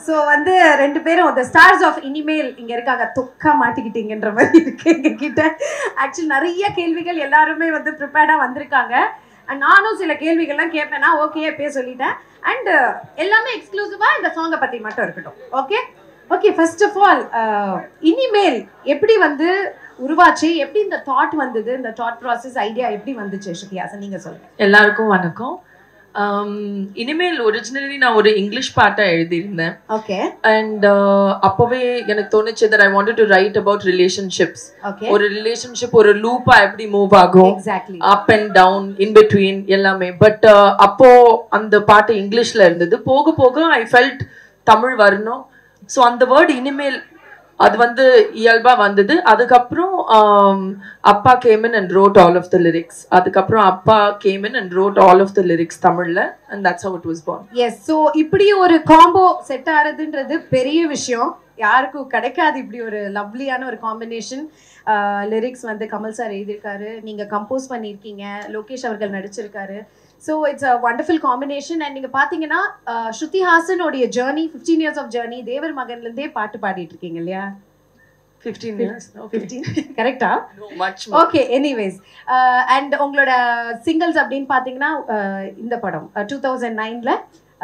So வந்து ரெண்டு பேரும் த ஸ்டார்ஸ் ஆஃப் இனிமேல் இங்க இருக்காங்க தொக்கா மாட்டிக்கிட்டீங்கன்ற மாதிரி இருக்கு எங்க கிட்ட ஆக்சுவலி நிறைய கேள்விகள் எல்லாருமே வந்து ப்ரிப்பேர்டா வந்திருக்காங்க And நானும் சில கேள்விகள்லாம் கேட்பேன் நான் ஓகே பே சொல்லிட்டேன் அண்ட் எல்லாமே எக்ஸ்க்ளூசிவா இந்த சாங்கை பத்தி மட்டும் இருக்கட்டும் okay okay first of all இனிமேல் எப்படி வந்து உருவாச்சு எப்படி இந்த தாட் வந்தது இந்த தாட் ப்ராசஸ் ஐடியா எப்படி வந்துச்சு ஸ்ருதிஹாசன் நீங்க சொல்லுங்க எல்லாருக்கும் வணக்கம் Um, இனிமேல் ஒரிஜினலி நான் ஒரு இங்கிலீஷ் பாட்டை எழுதியிருந்தேன் ஓகே அண்ட் அப்போவே எனக்கு தோணுச்சு that I wanted to write about relationships okay ஒரு ரிலேஷன்ஷிப் ஒரு லூப்பா எப்படி மூவ் ஆகும் exactly up and down in between எல்லாமே பட் அப்போ அந்த பாட்டு இங்கிலீஷ்ல இருந்தது போக போக ஐ ஃபெல்ட் தமிழ் வரணும் ஸோ அந்த வேர்ட் இனிமேல் அது வந்து இயல்பா வந்தது அதுக்கப்புறம் ஆம், அப்பா came in and wrote all of the lyrics அதுக்கப்புறம் அப்பா came in and wrote all of the lyrics தமிழ்ல and that's how it was born yes so இப்படி ஒரு காம்போ செட் ஆகிறதுன்றது பெரிய விஷயம் யாருக்கும் கிடைக்காது இப்படி ஒரு லவ்லியான ஒரு காம்பினேஷன் லிரிக்ஸ் வந்து கமல் சார் எழுதியிருக்காரு நீங்கள் கம்போஸ் பண்ணியிருக்கீங்க லோகேஷ் அவர்கள் நடிச்சிருக்காரு so it's a wonderful combination and நீங்கள் பார்த்தீங்கன்னா அஹ், ஸ்ருதி ஹாசனோடைய journey fifteen years of journey தேவர் மகன்லேருந்தே பாட்டு பாடிட்டு இருக்கீங்க இல்லையா ஃபிஃப்டீன் இயர்ஸ் ஃபிஃப்டீன் கரெக்டா மச் ஓகே எனிவேஸ் அண்ட் உங்களோட சிங்கிள்ஸ் அப்படின்னு பார்த்தீங்கன்னா uh, இந்த படம் டூ தௌசண்ட் நைனில்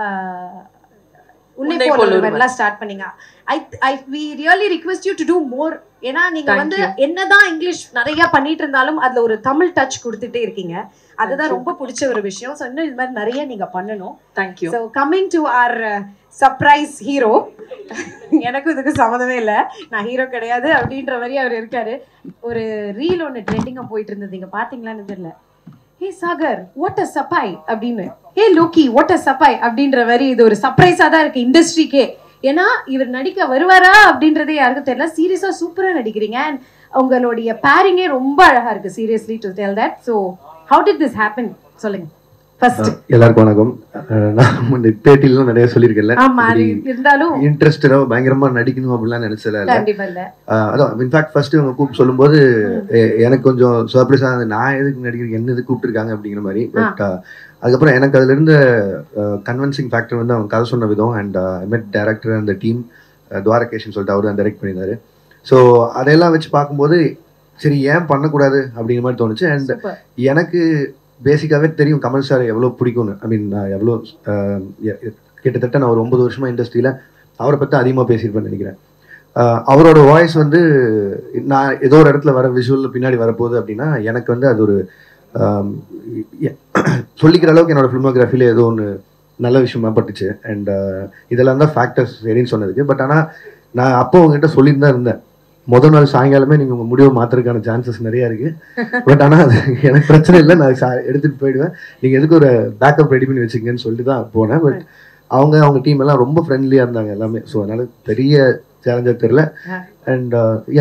உன்னை உன்னை போல் போல் ஒருவன்லாம் ஸ்டார்ட் பண்ணீங்க I I we really request you to do more ஏன்னா நீங்க Thank வந்து you. என்னதான் இங்கிலீஷ் நிறைய பண்ணிட்டு இருந்தாலும் அதுல ஒரு தமிழ் டச் கொடுத்துட்டே இருக்கீங்க அதுதான் Thank you. ரொம்ப பிடிச்ச ஒரு விஷயம் ஸோ இன்னும் இது மாதிரி நிறைய நீங்க பண்ணணும் thank you so coming to our surprise hero எனக்கும் இதுக்கு சம்மந்தமே இல்லை நான் ஹீரோ கிடையாது அப்படின்ற மாதிரி அவர் இருக்காரு ஒரு ரீல் ஒன்று ட்ரெண்டிங்காக போயிட்டு இருந்தது இங்கே பார்த்தீங்களான்னு தெரியல ஹே சாகர் வாட் அ சப்பாய் அப்படின்னு ஹே லோக்கி வாட் அ சப்பாய் அப்படின்ற மாதிரி இது ஒரு சர்ப்ரைஸாக தான் இருக்கு இண்டஸ்ட்ரிக்கே ஏன்னா இவர் நடிக்க வருவாரா அப்படின்றதே யாருக்கும் தெரியல சீரியஸாக சூப்பராக நடிக்கிறீங்க அண்ட் உங்களுடைய பேரிங்கே ரொம்ப அழகா இருக்கு seriously to tell that so how did this happen சொல்லுங்க ஃபர்ஸ்ட் எல்லாருக்கும் வணக்கம் அஹ் நான் முன்ன பேட்டிலாம் நிறைய சொல்லியிருக்கேன்ல ஆமா அது இருந்தாலும் இன்ட்ரெஸ்டடா பயங்கரமா நடிக்கணும் அப்படிலாம் நினைச்சல கண்டிப்பா இல்ல அதான் இன்ஃபேக்ட் ஃபர்ஸ்ட் இவங்க கூப்பிட்டு சொல்லும்போது எ- எனக்கு கொஞ்சம் சர்ப்ரைஸா இருந்தது நான் எதுக்கு நடிக்கிறேன் என்ன எதுக்கு கூப்பிட்டுருக்காங்க அப்படிங்கிற மாதிரி பட் அதுக்கப்புறம் எனக்கு அதுல இருந்த கன்வென்சிங் ஃபேக்டர் வந்து அவங்க கதை சொன்ன விதம் அண்ட் மெட் டேரக்டர் அந்த டீம் துவாரகேஷன் சொல்லிட்டு அவர் தான் டைரக்ட் பண்ணியிருந்தாரு ஸோ அதையெல்லாம் வச்சு பார்க்கும்போது சரி ஏன் பண்ணக்கூடாது அப்படிங்கிற மாதிரி தோணுச்சு அண்ட் சூப்பர் எனக்கு பேசிக்காவே தெரியும் கமல் சார் எவ்வளோ பிடிக்கும்னு ஐ மீன் நான் எவ்வளோ அஹ், எ- எ- கிட்டத்தட்ட நான் ஒரு ஒன்பது வருஷமா இண்டஸ்ட்ரியில் அவரை பற்றி அதிகமாக பேசியிருப்பேன்னு நினைக்கிறேன் அஹ், அவரோட வாய்ஸ் வந்து நான் ஏதோ ஒரு இடத்துல வர விஷுவல் பின்னாடி வரப்போகுது அப்படின்னா எனக்கு வந்து அது ஒரு ஆம், எ- சொல்லிக்கிற அளவுக்கு என்னோட ஃபிலிமோகிராஃபியில் ஏதோ ஒன்று நல்ல விஷயமா பட்டுச்சு அண்ட் இதெல்லாம் தான் ஃபேக்டர்ஸ் சரின்னு சொன்னதுக்கு பட் ஆனால் நான் அப்போ உங்ககிட்ட சொல்லிட்டு தான் இருந்தேன் முதல் நாள் சாயங்காலமே நீங்கள் உங்கள் முடிவை மாற்றுறதுக்கான சான்சஸ் நிறையா இருக்கு பட் ஆனால் அது எனக்கு பிரச்சனை இல்லை நான் சா- எடுத்துகிட்டு போயிடுவேன் நீங்கள் எதுக்கு ஒரு பேக்கப் ரெடி பண்ணி வச்சுக்கங்கன்னு சொல்லிட்டு தான் போனேன் பட் அவங்க அவங்க டீம் எல்லாம் ரொம்ப ஃப்ரெண்ட்லியாக இருந்தாங்க எல்லாமே ஸோ அதனால பெரிய சேலஞ்சாக தெரியல அண்ட்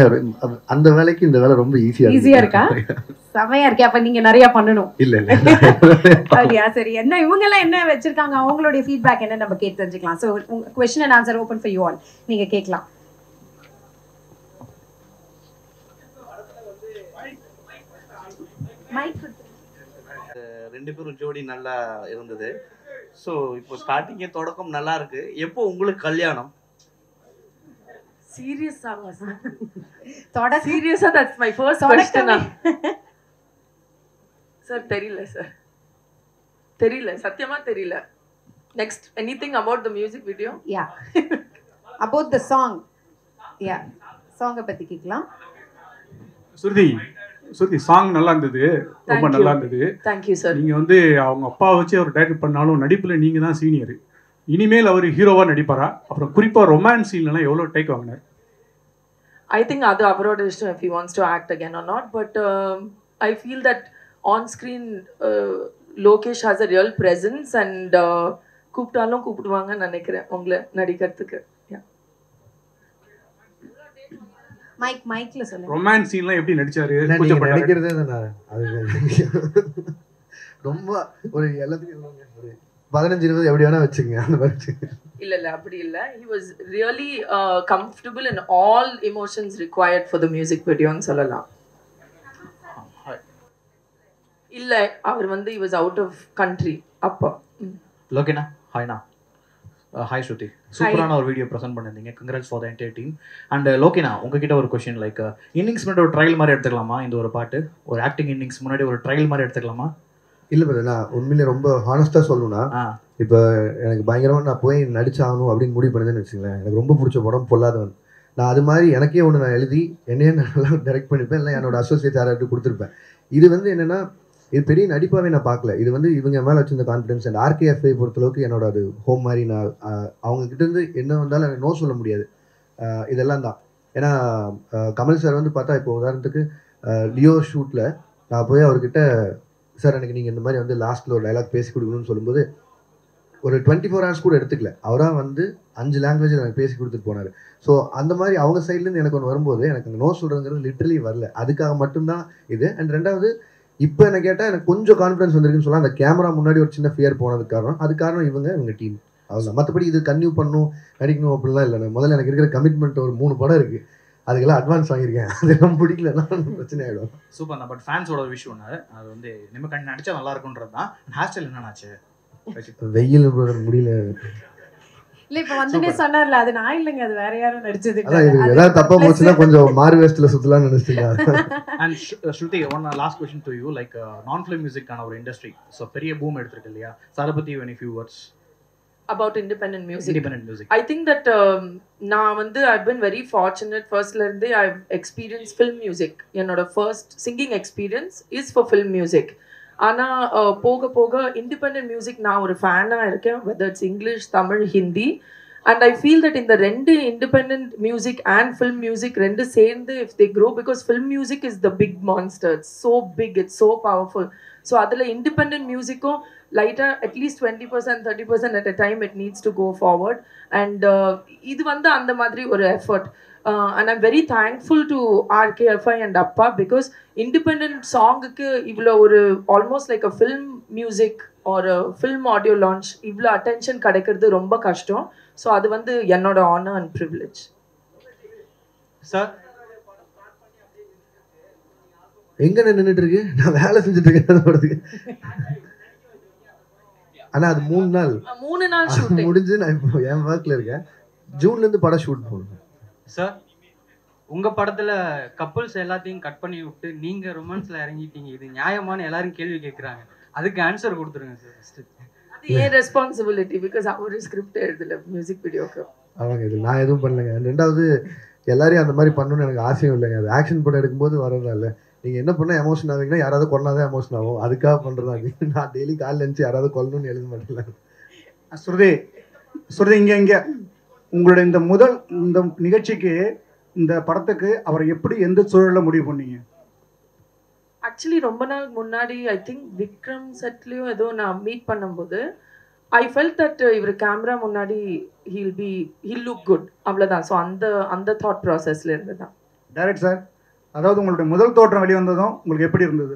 அந்த வேலைக்கு இந்த வேலை ரொம்ப ஈஸியாக ஈஸியா இருக்கா செமையா இருக்கே அப்ப நீங்க நிறைய பண்ணணும் இல்லை இல்லை அப்படியா சரி என்ன இவங்க எல்லாம் என்ன வச்சிருக்காங்க அவங்களுடைய ஃபீட்பேக் என்ன நம்ம கேட்டு தெரிஞ்சுக்கலாம் ஸோ உங்க question and answer open for you all நீங்க கேட்கலாம் மைக் ரெண்டு பேரும் ஜோடி நல்லா இருந்தது ஸோ இப்போ ஸ்டார்டிங்கே தொடக்கம் நல்லா இருக்கு எப்போ உங்களுக்கு கல்யாணம் சீரியஸ் ஆமா சார் தொட சீரியஸா தட்ஸ் மை ஃபர்ஸ்ட் தொடக்கமே. கொஸ்டின் சார் தெரியல சார் தெரியல சத்தியமா தெரியல next anything about the music video yeah about the song yeah சாங்கை பத்தி கேட்கலாம் சுருதி சுருதி சாங் நல்லா இருந்தது ரொம்ப Thank you. நல்லா இருந்தது தேங்க்யூ சார் நீங்க வந்து அவங்க அப்பா வச்சு அவர் டைரக்ட் பண்ணாலும் நடிப்புல நீங்க தான் சீனியர் இனிமேல் அவர் ஹீரோவா நடிப்பாரா அப்புறம் குறிப்பா ரொமான்ஸ் சீன்லாம் எவ்வளவு டேக் வாங்கினார் I think அது அவரோட இஷ்டம் if he wants to act again or not but um, I feel that on screen uh, Lokesh has a real presence and uh, கூப்பிட்டாலும் கூப்பிடுவாங்கன்னு நினைக்கிறேன் உங்களை நடிக்கிறதுக்கு Yeah. மைக் மைக்ல சொல்லுங்க ரொமான்ஸ் சீன்லாம் எப்படி நடிச்சாரு இல்லை நீங்கள் கூச்சப்பட்டாரு? நினைக்கிறதே தானே அது ரொம்ப ஒரு எல்லாத்துக்கும் எவ்வளவுங்க? ஒரு பதினஞ்சு இருபது எப்படி வேணா வச்சுங்க அந்த மாதிரி வச்சுங்க. இல்ல இல்ல அப்படி இல்ல he was really uh, comfortable in all emotions required for the music videoன்னு சொல்லலாம் இல்ல அவர் வந்து he was out of country அப்போ ம். லோகேண்ணா ஹாய்ண்ணா ஹாய் ஸ்ருதி சூப்பரான ஒரு வீடியோ ப்ரெசென்ட் பண்ணிருந்தீங்க congrats for the entire team and லோகேனா உங்ககிட்ட ஒரு கொஷின் லைக் இன்னிங்ஸ் முன்னாடி ஒரு ட்ரையல் மாதிரி எடுத்துக்கலாமா இந்த ஒரு பாட்டு ஒரு ஆக்டிங் இன்னிங்ஸ் முன்னாடி ஒரு ட்ரையல் மாதிரி எடுத்துக்கலாமா இல்லை பிரதர் நான் உண்மையிலே ரொம்ப ஹானஸ்ட்டாக சொல்லணும்னா ஆ இப்போ எனக்கு பயங்கரமாக நான் போய் நடிச்சாகணும் அப்படின்னு முடிவு பண்ணதுன்னு வச்சுங்களேன் எனக்கு ரொம்ப பிடிச்ச படம் பொல்லாதவன் நான் அது மாதிரி எனக்கே ஒன்று நான் எழுதி என்னையே நான் நல்லா டைரக்ட் பண்ணிப்பேன் இல்லை என்னோட அசோசியேட் யாராவது கொடுத்துருப்பேன் இது வந்து என்னென்னா இது பெரிய நடிப்பாகவே நான் பார்க்கல இது வந்து இவங்க மேலே வச்சிருந்த கான்ஃபிடன்ஸ் அண்ட் ஆர்கேஎஃப்ஐ பொறுத்தளவுக்கு என்னோட அது ஹோம் மாதிரி நான் ஆஹ், அவங்க கிட்ட இருந்து என்ன வந்தாலும் எனக்கு நோ சொல்ல முடியாது ஆஹ், இதெல்லாம் தான் ஏன்னா ஆஹ், கமல் சார் வந்து பார்த்தா இப்போ உதாரணத்துக்கு ஆஹ், லியோ ஷூட்டில் நான் போய் அவர்கிட்ட சார் எனக்கு நீங்கள் இந்த மாதிரி வந்து லாஸ்ட்டில் ஒரு டைலாக் பேசி கொடுக்கணும்னு சொல்லும்போது ஒரு டுவெண்ட்டி ஃபோர் ஹவர்ஸ் கூட எடுத்துக்கல அவராக வந்து அஞ்சு லாங்குவேஜ் எனக்கு பேசி கொடுத்துட்டு போனார் ஸோ அந்த மாதிரி அவங்க சைட்லேருந்து எனக்கு ஒன்று வரும்போது எனக்கு அங்கே நோ சொல்கிறதுங்கிறது லிட்டரலி வரல அதுக்காக மட்டும்தான் இது அண்ட் ரெண்டாவது இப்போ என்ன கேட்டால் எனக்கு கொஞ்சம் கான்ஃபிடன்ஸ் வந்திருக்குன்னு சொல்லலாம் அந்த கேமரா முன்னாடி ஒரு சின்ன ஃபியர் போனதுக்கு காரணம் அது காரணம் இவங்க இவங்க டீம் அவ்வளோதான் மற்றபடி இது கன்டினியூ பண்ணணும் நடிக்கணும் அப்படிலாம் இல்லை நான் முதல்ல எனக்கு இருக்கிற கமிட்மெண்ட் ஒரு மூணு படம் இருக்குது அதுக்கெல்லாம் அட்வான்ஸ் வாங்கியிருக்கேன் அதெல்லாம் பிடிக்கலன்னா பிரச்சனை ஆகிடும் சூப்பர் தான் பட் ஃபேன்ஸோட ஒரு விஷயம் ஒன்று அது வந்து இனிமேல் கண்டி நடிச்சா நல்லா இருக்குன்றது தான் ஹேர் ஸ்டைல் என்னன்னாச்சு வெயில் brother முடியல இல்ல இப்ப வந்துனே சொன்னார்ல அது நான் இல்லைங்க அது வேற யாரும் நடிச்சது அதான் இது ஏதாவது தப்பா போச்சுன்னா கொஞ்சம் மாறு வேஸ்ட்ல சுத்தலாம்னு நினைச்சிட்டீங்க and Shruti one last question to you like நான் ஃபிலிம் மியூசிக்கான ஒரு இண்டஸ்ட்ரி ஸோ பெரிய பூம் எடுத்திருக்கு இல்லையா ஸோ அதை பற்றி any few words about independent music independent music I think that um, நான் வந்து I've been very fortunate ஃபர்ஸ்ட்ல இருந்தே I've experienced film music என்னோட first singing experience is for film music ஆனால் போக போக இண்டிபெண்ட் மியூசிக் நான் ஒரு ஃபேனாக இருக்கேன் whether it's English Tamil Hindi and I feel that இந்த ரெண்டு independent music and film music ரெண்டு சேர்ந்து if they grow because film music is the big monster it's so big it's so powerful so அதில் independent மியூசிக்கும் லைட்டாக at least twenty percent thirty percent at a time it needs to go forward and இது வந்து அந்த மாதிரி ஒரு effort and I'm very thankful to RKFI and அப்பா because independent சாங்குக்கு இவ்வளோ ஒரு almost like a film music ஒரு ஃபில்ம் ஆடியோ லான்ச் இவ்வளோ அட்டென்ஷன் கிடைக்கிறது ரொம்ப கஷ்டம் ஸோ அது வந்து என்னோட ஆனர் அண்ட் ப்ரிவிலேஜ் சார் எங்க நின்றுட்டு இருக்கு நான் வேலை செஞ்சுட்டு இருக்கேன் அந்த படத்துக்கு ஆனா அது மூணு நாள் மூணு நாள் ஷூட்டிங் முடிஞ்சு நான் இப்போ என் ஒர்க்ல இருக்கேன் ஜூன்ல இருந்து படம் ஷூட் போகணும் சார் உங்க படத்துல கப்புள்ஸ் எல்லாத்தையும் கட் பண்ணி விட்டு நீங்க ரொமான்ஸ்ல இறங்கிட்டீங்க இது நியாயமான எல்லாரும் கேள்வி கேட்குறாங்க அதுக்கு ஆன்சர் கொடுத்துருங்க சார் ஃபர்ஸ்ட் அது ஏன் ரெஸ்பான்சிபிலிட்டி பிகாஸ் அவர் ஸ்கிரிப்ட் எழுதல மியூசிக் வீடியோக்கு அவங்க இது நான் எதுவும் பண்ணலைங்க ரெண்டாவது எல்லாரையும் அந்த மாதிரி பண்ணணும்னு எனக்கு ஆசையும் இல்லைங்க அது ஆக்ஷன் படம் எடுக்கும்போது வரதில்ல நீங்க என்ன பண்ண எமோஷன் ஆவீங்கன்னா யாராவது கொண்டாதான் எமோஷன் ஆகும் அதுக்காக பண்றதா அது நான் டெய்லி காலைல இருந்துச்சு யாராவது கொல்லணும்னு எழுத மாட்டேன் ஸ்ருதி ஸ்ருதி இங்க இங்க உங்களுடைய இந்த முதல் இந்த நிகழ்ச்சிக்கு இந்த படத்துக்கு அவரை எப்படி எந்த சூழல்ல முடிவு பண்ணீங்க ஆக்சுவலி ரொம்ப நாள் முன்னாடி ஐ திங்க் விக்ரம் செட்லேயோ ஏதோ நான் மீட் பண்ணும்போது ஐ ஃபெல்ட் தட் இவர் கேமரா முன்னாடி he'll be he'll look good அவ்வளோதான் ஸோ அந்த அந்த தாட் ப்ராசஸ்ல இருந்து தான் டைரக்ட் சார் அதாவது உங்களுடைய முதல் தோற்றம் வெளிவந்ததும் உங்களுக்கு எப்படி இருந்தது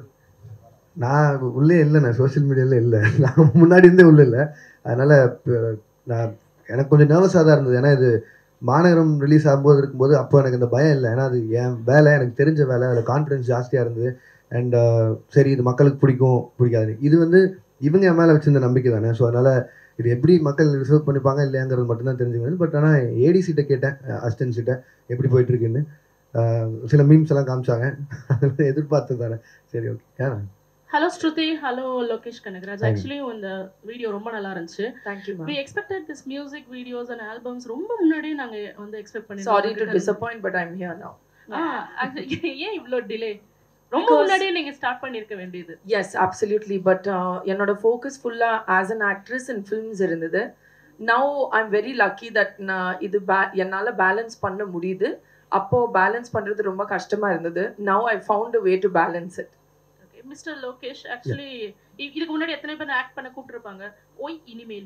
நான் உள்ளே இல்லை நான் சோஷியல் மீடியாவில் இல்லை நான் முன்னாடி இருந்தே உள்ள இல்லை அதனால் நான் எனக்கு கொஞ்சம் நர்வஸாக தான் இருந்தது ஏன்னா இது மாநகரம் ரிலீஸ் ஆகும்போது இருக்கும்போது அப்போ எனக்கு அந்த பயம் இல்லை ஏன்னா அது என் வேலை எனக்கு தெரிஞ்ச வேலை அதில் கான்ஃபிடன்ஸ் ஜாஸ்தியாக இருந்தது அண்ட் சரி இது மக்களுக்கு பிடிக்கும் பிடிக்காது இது வந்து இவங்க என் மேலே வச்சிருந்த நம்பிக்கை தானே ஸோ அதனால் இது எப்படி மக்கள் ரிசர்வ் பண்ணிப்பாங்க இல்லையாங்கிறது மட்டும்தான் தெரிஞ்சுக்கணும் பட் ஆனால் ஏடிசிட்ட கேட்டேன் அசிஸ்டன்சிட்ட எப்படி போயிட்டுருக்குன்னு சில மீம்ஸ் எல்லாம் காமிச்சாங்க அதெல்லாம் எதிர்பார்த்து தானே சரி ஓகே ஏன்னா hello Shruti hello Lokesh Kanagaraj Thank you. Actually இந்த வீடியோ ரொம்ப நல்லா இருந்துச்சு thank you we expected this music videos and albums ரொம்ப முன்னாடியே நாங்க வந்து எக்ஸ்பெக்ட் பண்ணி sorry to disappoint but I'm here now ஏன் இவ்ளோ டிலே ரொம்ப Because- முன்னாடியே நீங்க ஸ்டார்ட் பண்ணிருக்க வேண்டியது எஸ் அப்சல்யூட்லி பட் என்னோட ஃபோக்கஸ் ஃபுல்லாக as an actress in films இருந்தது now I am very lucky that நான் இது பே என்னால் பேலன்ஸ் பண்ண முடியுது அப்போது பேலன்ஸ் பண்ணுறது ரொம்ப கஷ்டமாக இருந்தது now I found way to balance it mister Lokesh actually இதுக்கு முன்னாடி எத்தனை பேர் ஆக்ட் பண்ண கூப்பிட்டுருப்பாங்க ஓய் இனிமேல்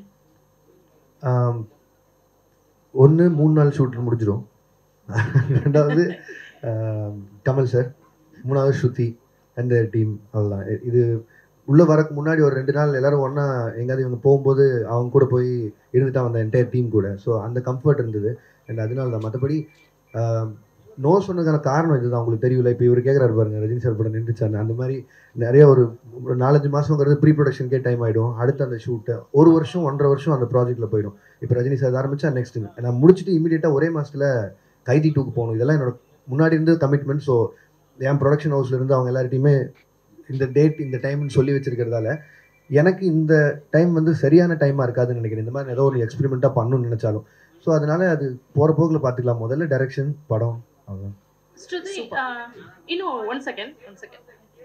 ஒன்று மூணு நாள் ஷூட்டில் முடிஞ்சிடும் ரெண்டாவது ஆம், கமல் சார் மூணாவது ஸ்ருதி அந்த டீம் அவ்வளோதான் இ- இது உள்ளே வரக்கு முன்னாடி ஒரு ரெண்டு நாள் எல்லாரும் ஒன்றா எங்கேயாவது இவங்க போகும்போது அவங்க கூட போய் இருந்துட்டா வந்த என்டையர் டீம் கூட ஸோ அந்த கம்ஃபர்ட் இருந்தது அண்ட் அதனால தான் மற்றபடி நோ சொன்னதுக்கான காரணம் இதுதான் உங்களுக்கு தெரியல இப்போ இவர் கேட்குறாரு பாருங்க ரஜினி சார் படம் நின்றுச்சான்னு அந்த மாதிரி நிறைய ஒரு ஒரு நாலஞ்சு மாதங்கிறது ப்ரீ ப்ரொடக்ஷனுக்கே டைம் ஆகிடும் அடுத்து அந்த ஷூட்டு ஒரு வருஷம் ஒன்றரை வருஷம் அந்த ப்ராஜெக்ட்டில் போயிடும் இப்போ ரஜினி சார் ஆரம்பிச்சா நெக்ஸ்ட் நான் முடிச்சுட்டு இமீடியட்டாக ஒரே மாதத்தில் கைதி டூக்கு போகணும் இதெல்லாம் என்னோட முன்னாடி இருந்து கமிட்மெண்ட் ஸோ என் ப்ரொடக்ஷன் ஹவுஸ்ல இருந்து அவங்க எல்லார்ட்டையுமே இந்த டேட் இந்த டைம்னு சொல்லி வச்சிருக்கிறதால எனக்கு இந்த டைம் வந்து சரியான டைமாக இருக்காதுன்னு நினைக்கிறேன் இந்த மாதிரி ஏதோ ஒரு எக்ஸ்பெரிமெண்ட்டாக பண்ணணும்னு நினச்சாலும் ஸோ அதனால அது போகிற போக்கில் பார்த்துக்கலாம் முதல்ல டைரக்ஷன் படம் அவ்வளோ ஸ்ருதி uh, இன்னும் ஒன் செகண்ட் ஒன் செகண்ட்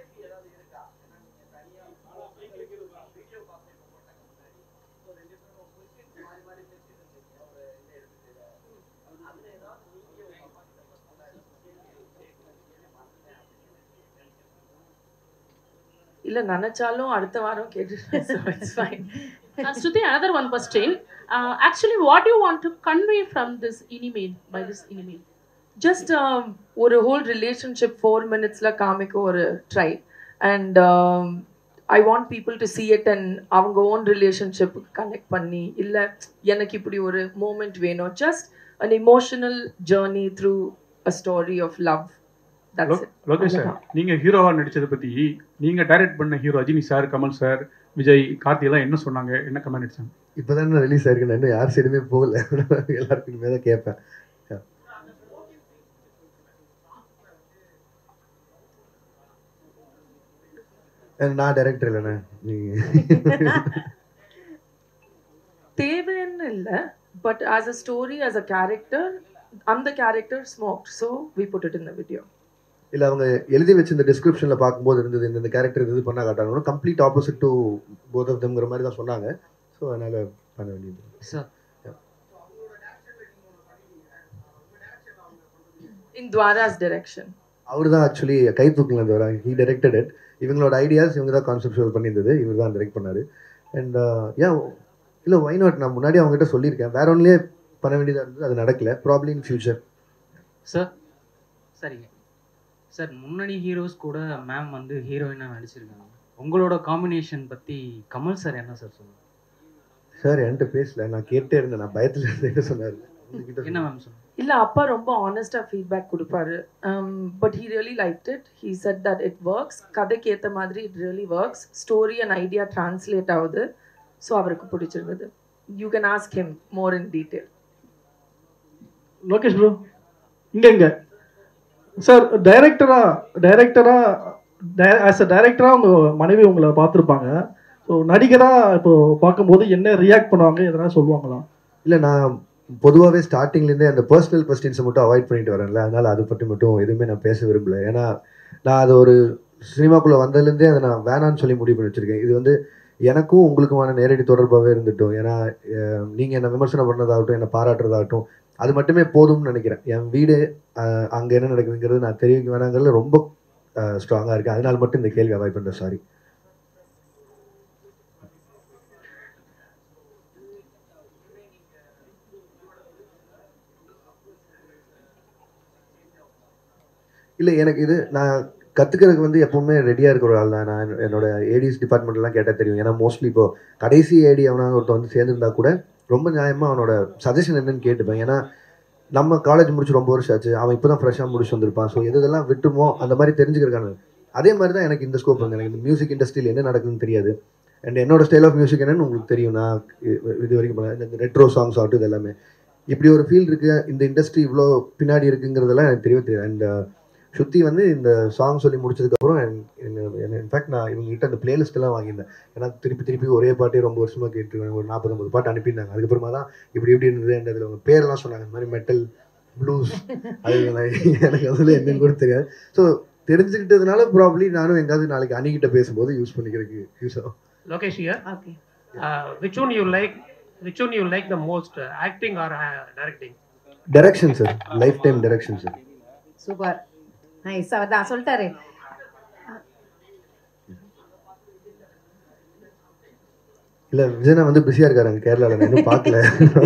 இல்ல நினைச்சாலும் அடுத்த வாரம் கேட்டுட்டேன் so it's fine. Uh, Shruti, another one question. Uh, actually, what do you want to convey from this email, by this email? Just ஒரு ஹோல் ரிலேஷன்ஷிப் ஃபோர் மினிட்ஸில் காமிக்க ஒரு try and I want people to see it and அவங்க own ரிலேஷன்ஷிப்புக்கு connect பண்ணி இல்லை எனக்கு இப்படி ஒரு மூமெண்ட் வேணும் just an emotional journey through a story of love that's it Lokesh sir நீங்க ஹீரோவா நடிச்சதை பத்தி நீங்க டைரக்ட் பண்ண hero Rajini sir Kamal sir Vijay Karthi எல்லாம் என்ன சொன்னாங்க என்ன கமெண்ட் அடிச்சாங்க இப்போ தான் ரிலீஸ் ஆயிருக்கு நான் இன்னும் யார் சைடுமே போகல எல்லாருக்குமே தான் கேட்பேன் அஹ் நான் டைரக்டர் இல்லைண்ணே நீங்கள் தேவைன்னு இல்லை but as a story as a character அந்த character smoke so we put it in the video இல்லை அவங்க எழுதி வச்சிருந்த டிஸ்கிரிப்ஷனில் பார்க்கும்போது இருந்தது இந்த கேரக்டர் இது பண்ண காட்டாங்க complete opposite to both of தம்ங்கிற மாதிரி தான் சொன்னாங்க ஸோ அதனால் பண்ண வேண்டியது சார் இன் துவாராஸ் டிரெக்ஷன் அவர் தான் ஆக்சுவலி கை தூக்கல இந்த ஹீ டைரக்டட் இட் இவங்களோட ஐடியாஸ் இவங்க தான் கான்செப்ட் பண்ணியிருந்தது இவர் தான் டைரக்ட் பண்ணாரு அண்ட் ஏன் இல்லை ஒய் நாட் நான் முன்னாடி அவங்ககிட்ட சொல்லியிருக்கேன் வேற ஒன்லேயே பண்ண வேண்டியதாக இருந்தது அது நடக்கல ப்ராப்ளம் இன் ஃபியூச்சர் சார் சரிங்க சார் முன்னணி ஹீரோஸ் கூட மேம் வந்து ஹீரோயினாக நடிச்சிருக்காங்க உங்களோட காம்பினேஷன் பற்றி கமல் சார் என்ன சார் சொல்லுங்க சார் என்கிட்ட பேசல நான் கேட்டே இருந்தேன் நான் பயத்தில் இருந்தேன்னு சொன்னார் உங்ககிட்ட என்ன மேம் சொல்லுங்க இல்ல அப்பா ரொம்ப ஆனஸ்டா ஃபீட்பேக் கொடுப்பாரு but he really like it he said that it works கதைக்கு ஏத்த மாதிரி it really works story and idea translate ஆகுது ஸோ அவருக்கு பிடிச்சிருந்தது you can ask him more in detail Lokesh bro இங்க இங்க சார் டைரக்டரா டைரக்டரா ஆஸ் அ டைரக்டரா உங்க மனைவி உங்களை பார்த்துருப்பாங்க ஸோ நடிகரா இப்போ பார்க்கும்போது என்ன ரியாக்ட் பண்ணுவாங்க எதனா சொல்லுவாங்களா இல்லை நான் பொதுவாகவே ஸ்டார்டிங்லேருந்தே அந்த பர்சனல் கொஸ்டின்ஸை மட்டும் அவாய்ட் பண்ணிட்டு வரேன்ல அதனால் அதை பற்றி மட்டும் எதுவுமே நான் பேச விரும்பல ஏன்னா நான் அது ஒரு சினிமாக்குள்ளே வந்ததுலேருந்தே அதை நான் வேணான்னு சொல்லி முடிவு பண்ணி வச்சுருக்கேன் இது வந்து எனக்கும் உங்களுக்குமான நேரடி தொடர்பாகவே இருந்துட்டோம் ஏன்னா நீங்கள் என்னை விமர்சனம் பண்ணதாகட்டும் என்னை பாராட்டுறதாகட்டும் அது மட்டுமே போதும்னு நினைக்கிறேன் என் வீடு அங்கே என்ன நடக்குதுங்கிறது நான் தெரிவிக்க வேணாங்கிறதுல ரொம்ப ஸ்ட்ராங்காக இருக்குது அதனால மட்டும் இந்த கேள்வி அவாய்ட் பண்ணுறேன் சாரி இல்லை எனக்கு இது நான் கற்றுக்கிறதுக்கு வந்து எப்பவுமே ரெடியாக இருக்கிற ஒரு ஆள் தான் நான் என்னோட ஏடிஎஸ் டிபார்ட்மெண்ட்லாம் கேட்டால் தெரியும் ஏன்னா மோஸ்ட்லி இப்போ கடைசி ஏடி அவனா ஒருத்தன் வந்து சேர்ந்துருந்தா கூட ரொம்ப நியாயமாக அவனோட சஜஷன் என்னன்னு கேட்டுப்பேன் ஏன்னா நம்ம காலேஜ் முடிச்சு ரொம்ப வருஷம் ஆச்சு அவன் இப்போ தான் ஃப்ரெஷ்ஷாக முடிச்சு வந்திருப்பான் ஸோ எது இதெல்லாம் விட்டுமோ அந்த மாதிரி தெரிஞ்சுக்கிறக்கான அதே மாதிரி தான் எனக்கு இந்த ஸ்கோப் வந்து எனக்கு இந்த மியூசிக் இண்டஸ்ட்ரியில் என்ன நடக்குதுன்னு தெரியாது அண்ட் என்னோட ஸ்டைல் ஆஃப் மியூசிக் என்னன்னு உங்களுக்கு தெரியும் நான் இது வரைக்கும் பண்ண இந்த ரெட்ரோ சாங்ஸ் ஆகட்டும் இது எல்லாமே இப்படி ஒரு ஃபீல் இருக்குது இந்த இண்டஸ்ட்ரி இவ்வளோ பின்னாடி இருக்குங்கிறதெல்லாம் எனக்கு தெரியவே தெரியாது அண்ட் சுத்தி வந்து இந்த சாங் சொல்லி முடிச்சதுக்கப்புறம் இன்ஃபேக்ட் நான் இவங்க கிட்ட அந்த பிளேலிஸ்ட் எல்லாம் வாங்கியிருந்தேன் ஏன்னா திருப்பி திருப்பி ஒரே பாட்டே ரொம்ப வருஷமா கேட்டுருக்காங்க ஒரு நாற்பத்தொம்பது பாட்டு அனுப்பியிருந்தாங்க அதுக்கப்புறமா தான் இப்படி இப்படி இருந்தது and அதில் அவங்க பேரெல்லாம் சொன்னாங்க இந்த மாதிரி மெட்டல் ப்ளூஸ் அது நான் எனக்கு அதில் என்னன்னு கூட தெரியாது ஸோ தெரிஞ்சுக்கிட்டதுனால ப்ராப்ளி நானும் எங்காவது நாளைக்கு அணிகிட்ட பேசும்போது யூஸ் பண்ணிக்கிறதுக்கு யூஸ் ஆகும் Lokesh here. Okay. Uh, which one you like? Which one you like the most, uh, acting or uh, directing? Direction sir life time direction sir super nice அவர் தான் சொல்லிட்டாரு இல்லை விஜயனா வந்து பிஸியாக இருக்காரு அங்கே கேரளாவில் நான் இன்னும் பார்க்கல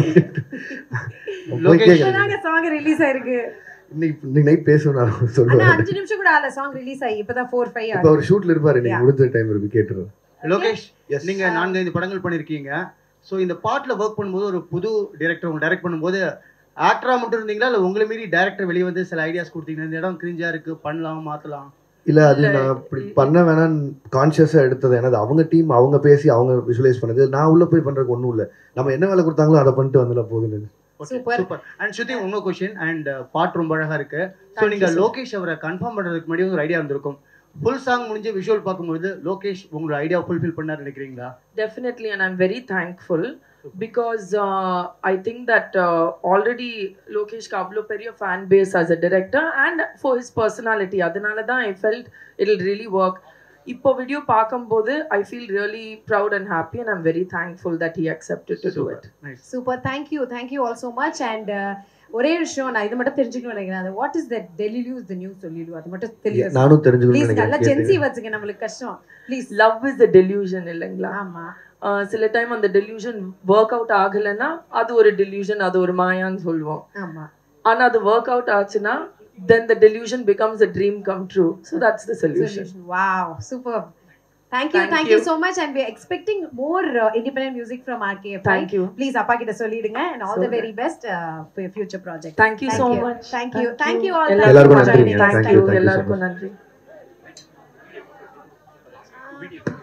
போய் கேட்குறேன் இப்பதாங்க சாங் ரிலீஸ் ஆயிருக்கு இன்னைக்கு இன்னைக்கு நைட் பேசுவேன் நான் ஆனா சொல்லுவேன் அஞ்சு நிமிஷம் கூட ஆகல சாங் ரிலீஸ் ஆகி இப்பதான் ஃபோர் ஃபைவ் இப்போ அவர் ஷூட்ல இருப்பாரு நீங்க Yeah. முடிஞ்ச டைம் இருக்கு கேட்டுருவேன் லோகேஷ் நீங்க நான்கு ஐந்து படங்கள் பண்ணிருக்கீங்க ஸோ இந்த பாட்டில் ஒர்க் பண்ணும்போது ஒரு புது டைரக்டர் உங்க டைரக்ட் பண்ணும்போது ஆக்டரா மட்டும் இருந்தீங்களா இல்ல உங்களை மீறி டைரக்டர் வெளியே வந்து சில ஐடியாஸ் கொடுத்தீங்க இந்த இடம் கிரிஞ்சா இருக்கு பண்ணலாம் மாத்தலாம் இல்ல அது நான் இப்படி பண்ண வேணாம்னு கான்சியஸா எடுத்தது ஏன்னா அது அவங்க டீம் அவங்க பேசி அவங்க விஷுவலைஸ் பண்ணது நான் உள்ள போய் பண்றதுக்கு ஒண்ணும் இல்ல நம்ம என்ன வேலை கொடுத்தாங்களோ அதை பண்ணிட்டு வந்துல போதும் சூப்பர் சூப்பர் அண்ட் ஸ்ருதி இன்னொரு கொஸ்டின் அண்ட் பாட் ரொம்ப அழகா இருக்கு ஸோ Thank நீங்க you, sir. லோகேஷ் அவரை கன்ஃபார்ம் பண்றதுக்கு முன்னாடி ஒரு ஐடியா இருந்திருக்கும் ஃபுல் சாங் முடிஞ்சு விஷுவல் பார்க்கும்போது லோகேஷ் உங்களோட ஐடியா ஃபுல்ஃபில் பண்ணார் நினைக்கிறீங்களா Definitely, and I'm very thankful because uh, I think that uh, already Lokesh Kavlo Periya fan base as a director and for his personality. அதனால தான் I felt it'll really work. இப்போ video பார்க்கும்போது I feel really proud and happy and I'm very thankful that he accepted to do it super thank you thank you all so much and ஒரே விஷயம் நான் இது மட்டும் தெரிஞ்சுக்கணும் நினைக்கிறேன் அது what is that delulu is the new சொல்லிடு அது மட்டும் தெரியும் நானும் தெரிஞ்சுக்கணும்னு ப்ளீஸ் நல்லா நினைக்கிறேன். ஜென்சி வச்சுங்க நம்மளுக்கு கஷ்டம் please love is the delusion இல்லைங்களா ஆமா ஆஹ் சில டைம் அந்த டெலியூஷன் ஒர்க் அவுட் ஆகலைன்னா அது ஒரு டெலியூஷன் அது ஒரு மாயான்னு சொல்லுவோம் ஆமா ஆனா அது ஒர்க் அவுட் ஆச்சுன்னா then the delusion becomes a dream come true so that's the solution solution. Wow, superb. Thank you, Thank thank, you. you. so much, and we're expecting more uh, independent music from RKF. Thank you. Please, அப்பா கிட்ட சொல்லிடுங்க and all So the very best uh, for your future project. Thank you so much. Thank you, thank you all. எல்லாருக்கும் Thank you for நன்றிங்க. joining us. Thank you, thank you so எல்லாருக்கும் much. நன்றி